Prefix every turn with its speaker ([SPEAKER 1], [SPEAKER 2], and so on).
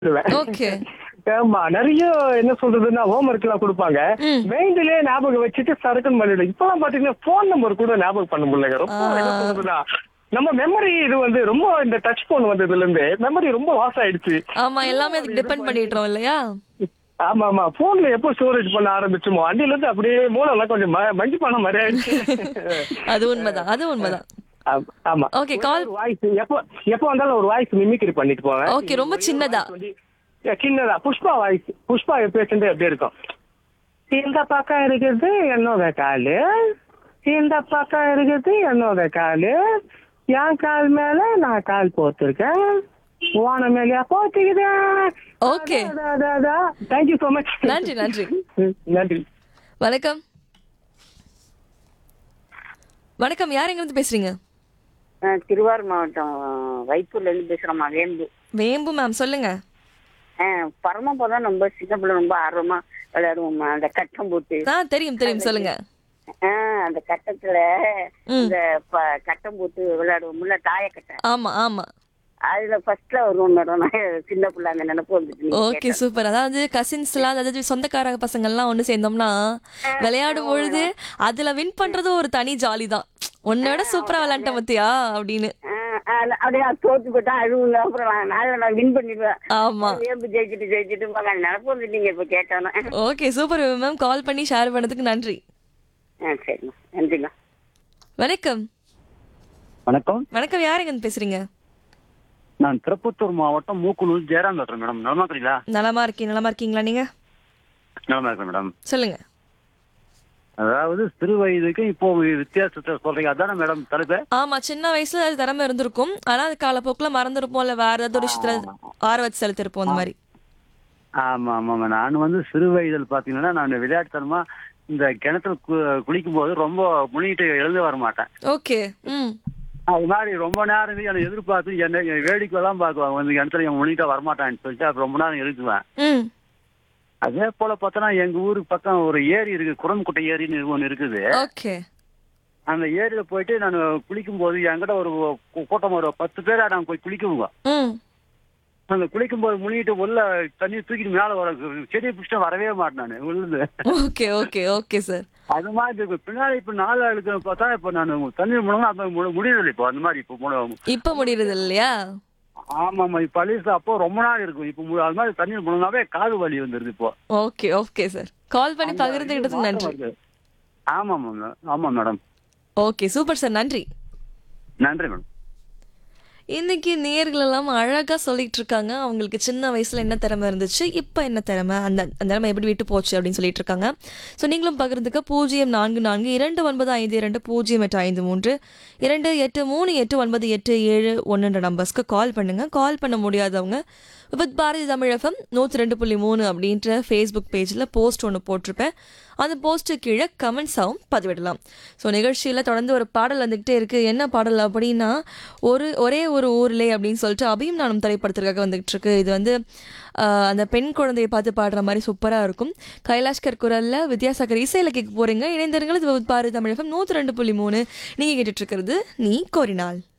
[SPEAKER 1] Okay
[SPEAKER 2] ஆமா நிறைய என்ன சொல்றதுன்னா ஹோம் ஒர்க் எல்லாம் கொடுப்பாங்க
[SPEAKER 1] ம்.
[SPEAKER 2] மைண்ட்லயே ஞாபகம் வச்சுட்டு சரக்குன்னு பண்ணிடும் இப்பெல்லாம் பாத்தீங்கன்னா போன் நம்பர் கூட ஞாபகம் பண்ண முடியல ரொம்ப
[SPEAKER 1] ஆ.
[SPEAKER 2] என்ன சொல்றதுன்னா நம்ம மெமரி இது வந்து ரொம்ப இந்த டச் போன் வந்ததுல இருந்து மெமரி ரொம்ப லாஸ் ஆயிடுச்சு
[SPEAKER 1] ஆமா எல்லாமே அதுக்கு டிபெண்ட் பண்ணிடுறோம் இல்லையா
[SPEAKER 2] ஆமா ஆமா போன்ல எப்போ ஸ்டோரேஜ் பண்ண ஆரம்பிச்சுமோ அன்னில இருந்து அப்படியே மூளை எல்லாம் கொஞ்சம் ம- மங்கி பண்ண மாதிரி ஆயிடுச்சு
[SPEAKER 1] அது உண்மைதான் அது உண்மைதான்
[SPEAKER 2] ஆமா, ஆமா
[SPEAKER 1] Okay, call-
[SPEAKER 2] வாய்ஸ் எப்போ எப்போ வந்தாலும் ஒரு வாய்ஸ் மிமிக்ரி பண்ணிட்டு போவேன்
[SPEAKER 1] Okay, ரொம்ப சின்னதா.
[SPEAKER 2] Yeah, சின்னதா புஷ்பா வாய்ஸ் புஷ்பா பேசுறது எப்படி இருக்கும் இந்த பக்கம் இருக்கிறது என்னோட காலு இந்த பக்கம் இருக்கிறது என்னோட காலு என் கால் மேல நான் கால் போத்திருக்கேன் ஓன மேலயா போத்துக்கிறேன்
[SPEAKER 1] Okay.
[SPEAKER 2] தேங்க்யூ சோ மச்
[SPEAKER 1] நன்றி, நன்றி.
[SPEAKER 2] நன்றி
[SPEAKER 1] வணக்கம் வணக்கம் யார் எங்க இருந்து பேசுறீங்க
[SPEAKER 3] நான் திருவாரூர் மாவட்டம் வைப்பூர்ல இருந்து பேசுறோம்மா வேம்பு
[SPEAKER 1] வேம்பு மேம் சொல்லுங்க
[SPEAKER 3] பரமபதம் தான் ரொம்ப சின்ன பிள்ளை ரொம்ப ஆர்வமா விளையாடுவோம்மா அந்த கட்டம் போட்டு
[SPEAKER 1] ஆ தெரியும் தெரியும் சொல்லுங்க
[SPEAKER 3] ஆஹ் அந்த கட்டத்துல
[SPEAKER 1] ம்.
[SPEAKER 3] இந்த ப- கட்டம் போட்டு விளையாடுவோம்ல தாயக்கட்டை
[SPEAKER 1] ஆமா ஆமா
[SPEAKER 3] அதுல ஃபர்ஸ்ட்ல வருவோம் மேடம் நான் சின்ன பிள்ளை அந்த நினைப்பு வந்துட்டு நீங்க
[SPEAKER 1] ஓகே
[SPEAKER 3] கேட்டது.
[SPEAKER 1] சூப்பர் அதாவது கசின்ஸ் எல்லாம் அதாவது சொந்தக்கார பசங்க எல்லாம் ஒண்ணு சேர்ந்தோம்னா விளையாடும் பொழுது அதுல வின் பண்றது ஒரு தனி ஜாலி தான் உன்னோட சூப்பரா விளையாண்ட பத்தியா அப்படின்னு
[SPEAKER 3] ஆஹ் ஆஹ் அப்படியே தோத்து போட்டா அழுவுங்க அப்புறம் நான் நான் நான் வின் பண்ணிடுவேன்
[SPEAKER 1] ஆமா
[SPEAKER 3] வேம்பு ஜெயிச்சுட்டு ஜெயிச்சுட்டு பாக்க நினைப்பு வந்துட்டு நீங்க இப்ப கேட்டோன்னு
[SPEAKER 1] ஓகே சூப்பர் மேம் கால் பண்ணி ஷேர் பண்ணதுக்கு நன்றி
[SPEAKER 3] ஆ சரிம்மா நன்றிம்மா
[SPEAKER 1] வணக்கம்
[SPEAKER 4] வணக்கம்
[SPEAKER 1] வணக்கம் யார் எங்க இருந்து பேசுறீங்க
[SPEAKER 4] நான் திருப்பத்தூர் மாவட்டம் மூக்குனூர் ஜெயராம் பேசுறேன் மேடம் நலமா இருக்கிறீங்களா
[SPEAKER 1] நலமா இருக்கீங்க நலமா இருக்கீங்களா நீங்க
[SPEAKER 4] நலமா இருக்கேன் மேடம்
[SPEAKER 1] சொல்லுங்க
[SPEAKER 4] அதாவது சிறு வயதுக்கு இப்போ வித்தியாசத்தை சொல்றீங்க அதானே மேடம் தலைப்பு
[SPEAKER 1] ஆமா சின்ன வயசுல அது திறமை இருந்திருக்கும் ஆனா அது காலப்போக்குல மறந்துருப்போம் இல்ல வேற ஏதாவது ஒரு விஷயத்துல ஆர்வத்தை செலுத்திருப்போம் அந்த மாதிரி
[SPEAKER 4] ஆமா ஆமாம் நான் வந்து சிறு வயதில் பாத்தீங்கன்னா நான் விளையாட்டுத்தனமா இந்த கிணத்துல கு- குளிக்கும் போது ரொம்ப முழுகிட்டு எழுந்து வர மாட்டேன்
[SPEAKER 1] ஓகே ம்
[SPEAKER 4] அது மாதிரி ரொம்ப நேரம் என்னை எதிர்பார்த்து என்ன வேடிக்கை எல்லாம் பார்க்குவாங்க வந்து கிணத்துல என் முழுகிட்டா வரமாட்டான்னு சொல்லிட்டு அப்ப ரொம்ப நேரம் இருக்குவேன்
[SPEAKER 1] ம்
[SPEAKER 4] அதே போல பார்த்தோன்னா எங்க ஊருக்கு பக்கம் ஒரு ஏரி இருக்கு குரம்குட்டை ஏரின்னு ஒன்று இருக்குது
[SPEAKER 1] ஓகே
[SPEAKER 4] அந்த ஏரியில போயிட்டு நான் குளிக்கும் போது என்கிட்ட ஒரு கூ- கூட்டம் ஒரு பத்து பேரா நான் போய் குளிக்குவோங்க
[SPEAKER 1] ம்
[SPEAKER 4] அந்த குளிக்கும் போது முழுகிட்டு உள்ள தண்ணி தூக்கிட்டு மேல வர செடியை பிடிச்சிட்டு வரவே மாட்டேன் நான் விழுந்து
[SPEAKER 1] ஓகே ஓகே ஓகே சார்
[SPEAKER 4] அது மாதிரி இப்ப பின்னாடி இப்ப நாலு ஆளுக்கு பார்த்தா இப்ப நான் தண்ணி முழுங்க அப்ப மு- முடியல இப்போ அந்த மாதிரி இப்போ மு-
[SPEAKER 1] இப்ப முடியறது இல்லையா
[SPEAKER 4] ஆமா ஆமா இப்ப அலிசா அப்போ ரொம்ப நாள் இருக்கும் இப்போ மு- அது மாதிரி தண்ணி முழுங்காவே காது வலி வந்துருது இப்போ
[SPEAKER 1] ஓகே ஓகே சார் கால் பண்ணி பகிர்ந்துக்கிட்டதுக்கு நன்றி
[SPEAKER 4] வருது. ஆமா மேம் ஆமா மேடம்
[SPEAKER 1] ஓகே சூப்பர் சார் நன்றி
[SPEAKER 4] நன்றி மேடம்
[SPEAKER 1] இன்னைக்கு நேர்கள் எல்லாம் அழகா சொல்லிட்டு இருக்காங்க அவங்களுக்கு சின்ன வயசுல என்ன திறமை இருந்துச்சு இப்போ என்ன திறமை அந்த அந்த திறமை எப்படி விட்டு போச்சு அப்படின்னு சொல்லிட்டு இருக்காங்க ஸோ நீங்களும் பகிர்ந்துக்க பூஜ்ஜியம் நான்கு நான்கு இரண்டு ஒன்பது ஐந்து இரண்டு பூஜ்ஜியம் எட்டு ஐந்து மூன்று இரண்டு எட்டு மூணு எட்டு ஒன்பது எட்டு ஏழு ஒன்றுன்ற நம்பர்ஸ்க்கு கால் பண்ணுங்க கால் பண்ண முடியாதவங்க வித் பாரதி தமிழ் எஃப்எம் நூற்றி ரெண்டு புள்ளி மூணு அப்படின்ற ஃபேஸ்புக் பேஜில் போஸ்ட் ஒன்று போட்டிருப்பேன் அந்த போஸ்ட்டு கீழே கமெண்ட்ஸாகவும் பதிவிடலாம் ஸோ நிகழ்ச்சியில் தொடர்ந்து ஒரு பாடல் வந்துக்கிட்டே இருக்குது என்ன பாடல் அப்படின்னா ஒரு ஒரே ஒரு ஊர்லே அப்படின்னு சொல்லிட்டு அபியும் நானும் திரைப்படத்திற்காக வந்துகிட்டு இருக்கு இது வந்து ஆஹ், அந்த பெண் குழந்தையை பார்த்து பாடுற மாதிரி சூப்பராக இருக்கும் கைலாஷ்கர் குரலில் வித்யாசாகர் இசையில் கேட்க போகிறீங்க இணைந்திருங்கள் இது பாரதி தமிழ் எஃப்எம் நூற்றி ரெண்டு புள்ளி மூணு நீங்கள் கேட்டுட்டு இருக்கிறது நீ கோரினாள்